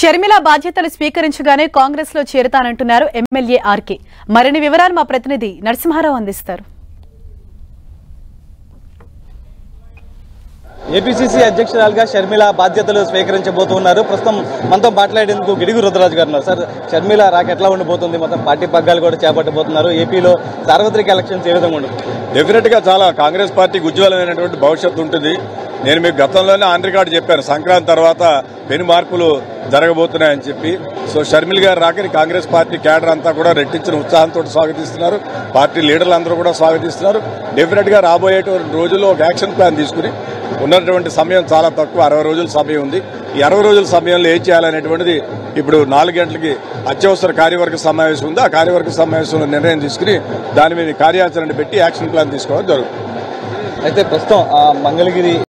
షర్మిల బాధ్యతలు స్వీకరించగానే కాంగ్రెస్ లో చేరుతానంటున్నారు MLA RK మరిన్ని వివరాలు మా ప్రతినిధి నరసింహారావు అందిస్తారు ఏపీసీసీ అధ్యక్షురాలుగా షర్మిల బాధ్యతలు స్వీకరించబోతున్నారు ప్రస్తుతం మనతో మాట్లాడేందుకు గిడుగు రుద్రరాజు గారు ఉన్నారు సార్ షర్మిల రాక ఎట్లా ఉండబోతుంది మొత్తం పార్టీ పగ్గాలు కూడా చేపట్టబోతున్నారు ఏపీలో సార్వత్రిక ఎలక్షన్స్ ఏ విధంగా ఉండదు డెఫినెట్ గా చాలా కాంగ్రెస్ పార్టీకి ఉజ్వలమైనటువంటి భవిష్యత్తు ఉంటుంది నేను మీకు గతంలోనే ఆన్ రికార్డు చెప్పాను సంక్రాంతి తర్వాత పెను మార్పులు జరగబోతున్నాయని చెప్పి సో షర్మిల్ గారు రాకని కాంగ్రెస్ పార్టీ కేడర్ అంతా కూడా రెట్టించిన ఉత్సాహంతో స్వాగతిస్తున్నారు పార్టీ లీడర్లు అందరూ కూడా స్వాగతిస్తున్నారు డెఫినెట్ గా రాబోయేటువంటి రోజుల్లో ఒక యాక్షన్ ప్లాన్ తీసుకుని ఉన్నటువంటి సమయం చాలా తక్కువ అరవై రోజుల సమయం ఉంది ఈ అరవై రోజుల సమయంలో ఏం చేయాలనేటువంటిది ఇప్పుడు నాలుగు గంటలకి అత్యవసర కార్యవర్గ సమావేశం ఉంది ఆ కార్యవర్గ సమావేశంలో నిర్ణయం తీసుకుని దాని మీద కార్యాచరణ పెట్టి యాక్షన్ ప్లాన్ తీసుకోవడం జరుగుతుంది అయితే ప్రస్తుతం ఆ మంగళగిరి